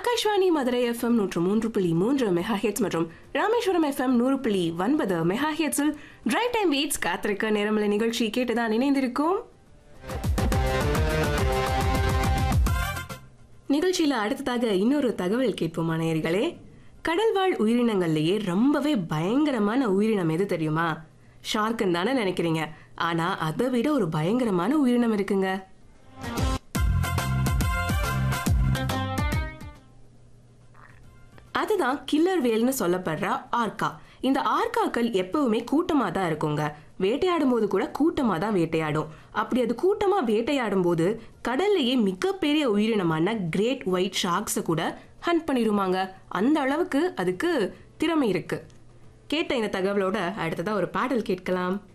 Akashvani Madurai FM நூற்று மூன்று புள்ளி மூன்று மெகா ஹெட்ஸ் மற்றும் ராமேஸ்வரம் எஃப்எம் நூறு புள்ளி ஒன்பது மெகா ஹெட்ஸில் டிரைவ் டைம் பீட்ஸ் காத்திருக்க நேரமலை நிகழ்ச்சி கேட்டுதான் இணைந்திருக்கும் நிகழ்ச்சியில அடுத்ததாக இன்னொரு தகவல் கேட்போமா நேயர்களே கடல்வாழ் உயிரினங்கள்லயே ரொம்பவே பயங்கரமான உயிரினம் எது தெரியுமா ஷார்க்குன்னு தானே நினைக்கிறீங்க ஆனா அதை விட ஒரு பயங்கரமான உயிரினம் இருக்குங்க அதுதான் கில்லர் வேல்னு சொல்லப்படுற ஆர்கா இந்த ஆர்காக்கள் எப்பவுமே கூட்டமா தான் இருக்குங்க வேட்டையாடும் போது கூட கூட்டமா தான் வேட்டையாடும் அப்படி அது கூட்டமா வேட்டையாடும் போது கடல்லையே மிகப்பெரிய உயிரினமான கிரேட் ஒயிட் ஷார்க்ஸை கூட ஹண்ட் பண்ணிடுமாங்க அந்த அளவுக்கு அதுக்கு திறமை இருக்கு கேட்ட இந்த தகவலோட அடுத்ததா ஒரு பாடல் கேட்கலாம்